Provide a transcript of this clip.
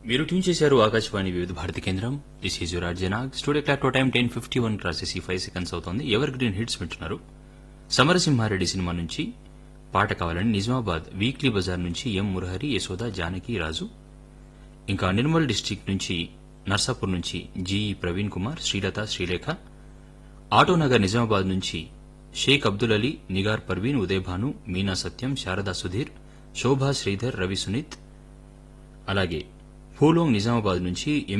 మీరు ట్యూన్ చేశారు ఆకాశవాణి వివిధ భారతి కేంద్రం దిస్ ఈజ్ యువర్ అర్జనాగ్ studio clock time ten fifty one crosses five seconds అవుతోంది ఎవర్ గ్రీన్ హిట్స్ వింటున్నారు సమరసింహారెడ్డి సినిమా నుంచి పాట కావాలని నిజామాబాద్ వీక్లీ బజార్ నుంచి ఎం మురహరి యశోద జానకి రాజు ఇంకా నిర్మల్ డిస్టిక్ నుంచి నర్సాపూర్ నుంచి జీఈ ప్రవీణ్ కుమార్ శ్రీలత శ్రీలేఖ ఆటోనగర్ నిజామాబాద్ నుంచి షేక్ అబ్దుల్ అలీ నిగార్ పర్వీన్ ఉదయభాను మీనా సత్యం శారదా సుధీర్ శోభా శ్రీధర్ రవి సునీత్ అలాగే పూలోంగ్ నిజామాబాద్ నుంచి ఎం